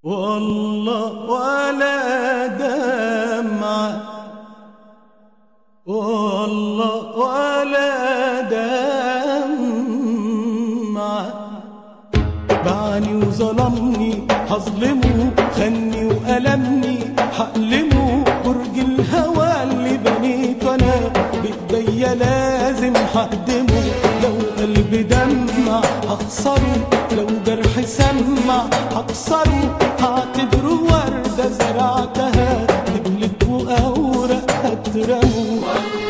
والله ولا دمعة والله ولا دمعة باعني وظلمني هظلمه خني وألمني حألمه برج الهوى اللي بنيته أنا بإيديا لازم ههدمه لو قلبي دمع هخسره لو جرح سمع هكسره هعتبره وردة زرعتها دبلت وأوراق هترمه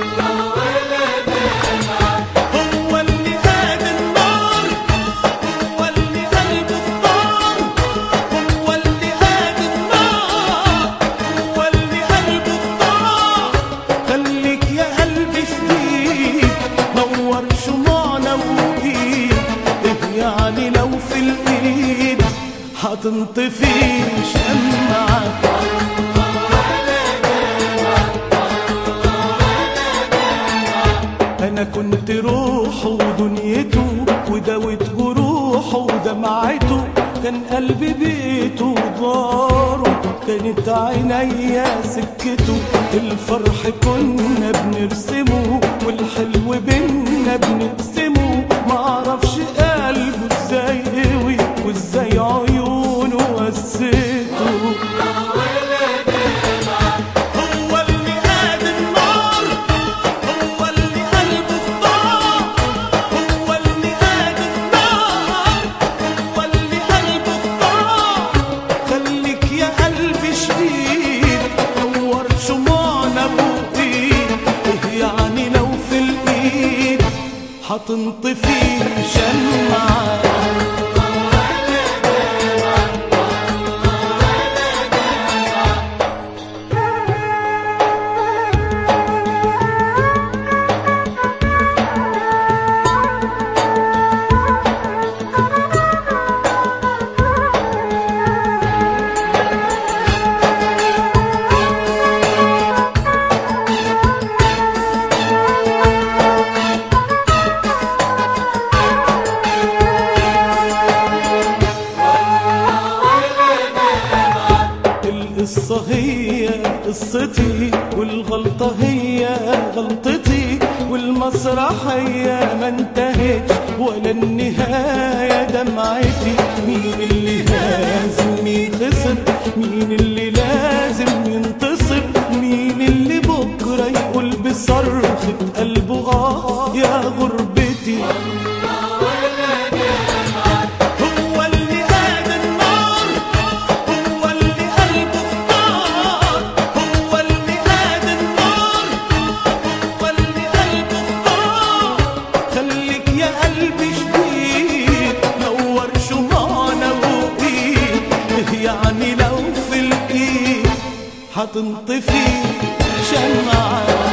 هو اللي قاد النار هو اللي قلبه الطار هو اللي قاد النار هو اللي قلبه الطار خليك يا قلبي شديد نور شموعنا وإيد إيه يعني لو في الإيد هتنطفي شمعة انا كنت روحه ودنيته وداوت جروحه ودمعته كان قلبي بيته وداره كانت عينيا سكته الفرح كنا بنرسمه والحلو بينا بنقسمه معرفش قلبه ازاي قوي وازاي عيونه وسته هو اللي قاد النار هو اللي قلبه الطار هو اللي قاد النار هو اللي قلبه الطار خليك يا قلبي شديد نور شموعنا بوقيد ايه يعني لو في الايد هتنطفي شمعة القصة هي قصتي والغلطة هي غلطتي والمسرحية ما انتهتش ولا النهاية دمعتي مين اللي لازم يخسر مين اللي لازم ينتصر مين اللي بكرة يقول بصرخة قلبه آه يا غربتي هو اللي قاد النار هو اللي قلبه الطار هو اللي قاد النار هو اللي قلبه الطار خليك يا قلبي شديد نور شمعنا وقيد إيه يعني لو في الايد هتنطفي شمعة